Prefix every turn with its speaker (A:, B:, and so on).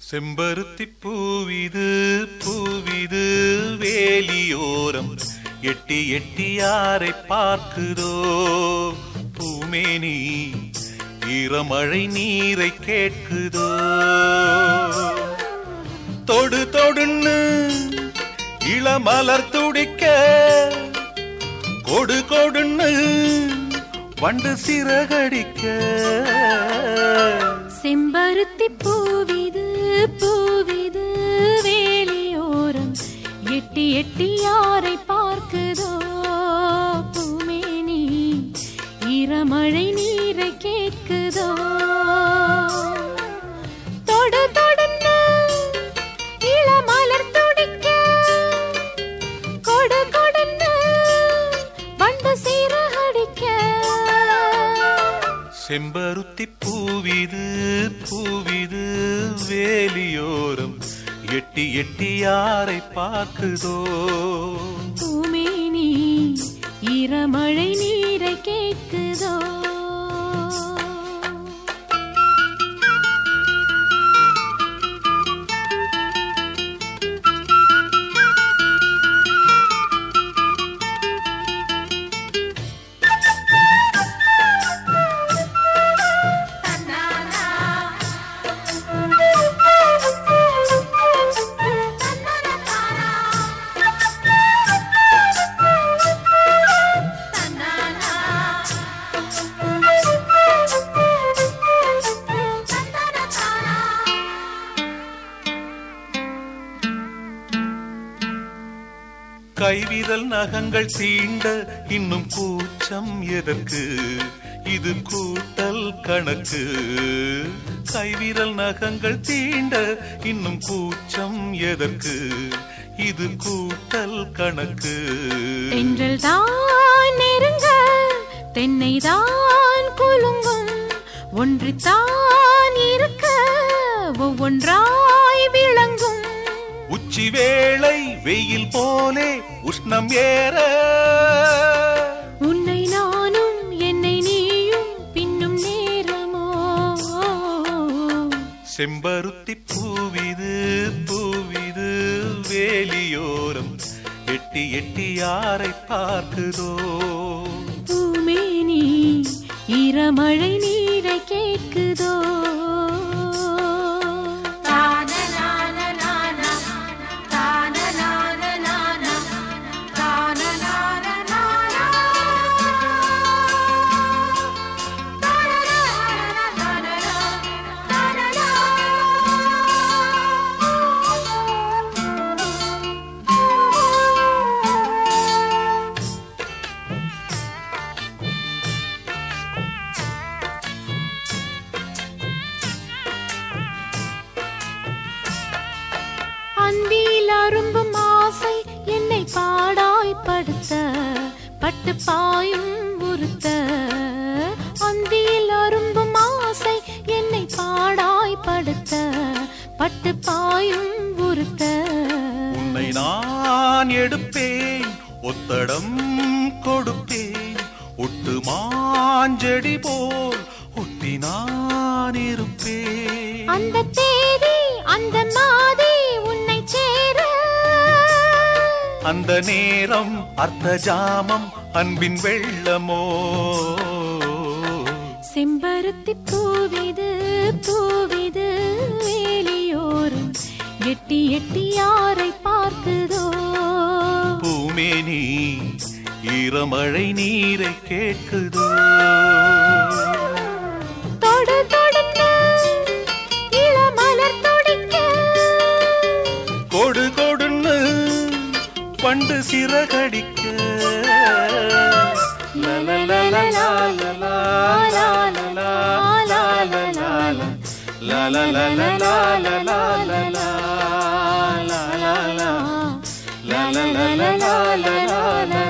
A: செம்பருத்தி பூவிது பூவிது வேலியோரம் எட்டி எட்டி யாரை பார்க்குதோ பூமேனி ஈரமழை நீரை கேட்குதோ தொடு தொடுன்னு இளமலர் துடிக்க கொடு கொடுன்னு வண்டு சிறகடிக்க
B: செம்பருத்தி பூவிது பூவிது வேலியோரம் எட்டி எட்டி யாரை பார்க்குதோ பூமேனி ஈரமழை நீரை கேட்குதோ தொடு தொடுன்னு இளமலர் துடிக்க கொடு கொடுன்னு வண்டு சீரகடிக்க
A: செம்பருத்தி பூவிது பூவிது வேலியோரம் எட்டி எட்டி யாரை பார்க்குதோ
B: பூமேனி ஈரமழை நீரை கேட்குதோ
A: கைவிரல் நகங்கள் தீண்ட இன்னும் கூச்சம் எதற்கு இது கூட்டல் கணக்கு கைவிரல் நகங்கள் தீண்ட இன்னும் கூச்சம் எதற்கு இது கூட்டல் கணக்கு
B: தென்றல் தான் நெருங்க தென்னை தான் குலுங்கும் ஒன்று தான் இருக்க ஒவ்வொன்றாய் விளங்கும்
A: உச்சி வேளை வெயில் போலே உஷ்ணம் ஏற
B: உன்னை நானும் என்னை நீயும் பின்னும் நேரமோ
A: செம்பருத்தி பூவிது பூவிது வேலியோரம் எட்டி எட்டி யாரை பார்க்குதோ
B: பூமேனி ஈரமழை நீரை கேட்குதோ அந்தியில் அரும்பும் ஆசை என்னை பாடாய்ப்படுத்த பட்டு பாயும் உறுத்த அந்தியில் அரும்பும் ஆசை என்னை பாடாய்ப்படுத்த பட்டு பாயும் உறுத்த
A: உன்னை நான் எடுப்பேன் ஒத்தடம் கொடுப்பேன் ஒட்டு மாஞ்செடி போல் ஒட்டி நான் இருப்பேன்
B: அந்த தேதி அந்த மாதி உன்னை சேர
A: அந்த நேரம் அர்த்த ஜாமம் அன்பின் வெள்ளமோ
B: செம்பருத்தி பூவிது பூவிது வேலியோரும் எட்டி எட்டி யாரை பார்க்குதோ
A: பூமேனி ஈரமழை நீரை கேட்குதோ
B: தொடு தொடுன்னு இளமலர் துடிக்க
A: கொடு கொடுன்னு பண்டு சிறகடிக்க லலலலலா, லலா, லலலலா, லலலலா, லலலலலா, லலலலா, லலலலா, லலலலலா, லலலலா,